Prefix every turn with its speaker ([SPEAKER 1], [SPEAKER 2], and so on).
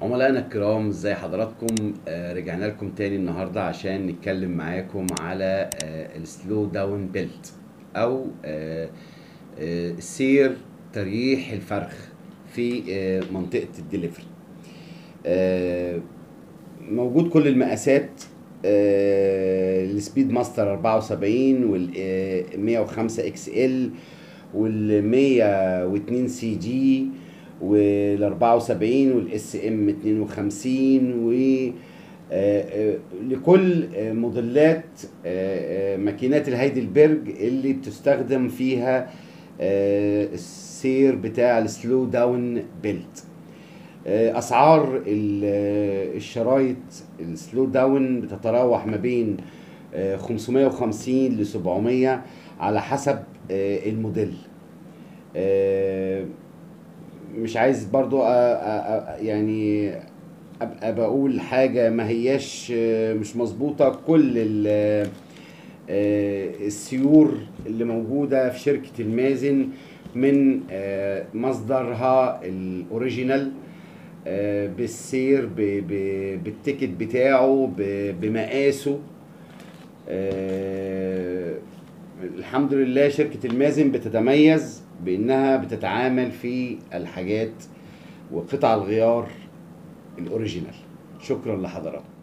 [SPEAKER 1] عملائنا الكرام ازاي حضراتكم آه رجعنا لكم تاني النهارده عشان نتكلم معاكم على آه السلو داون بيلت او آه آه سير تريح الفرخ في آه منطقه الدليفري آه موجود كل المقاسات آه السبيد ماستر 74 وال آه 105 اكس ال وال 102 سي جي وال 74 والاس ام 52 و آه، آه، لكل آه، موديلات آه، آه، ماكينات الهايدلبرج اللي بتستخدم فيها آه، السير بتاع السلو داون بيلت آه، اسعار ال- آه، الشرايط السلو داون بتتراوح ما بين آه، 550 ل 700 على حسب آه، الموديل آه، مش عايز برضو أ- أ- أ- يعني ابقى بقول حاجه ما هياش آه، مش مظبوطه كل ال- آه، السيور اللي موجوده في شركه المازن من آه، مصدرها الاوريجينال آه، بالسير ب- ب- بالتيكت بتاعه ب- بمقاسه آه، الحمد لله شركة المازن بتتميز بأنها بتتعامل في الحاجات وقطع الغيار الأوريجينال شكرا لحضراتكم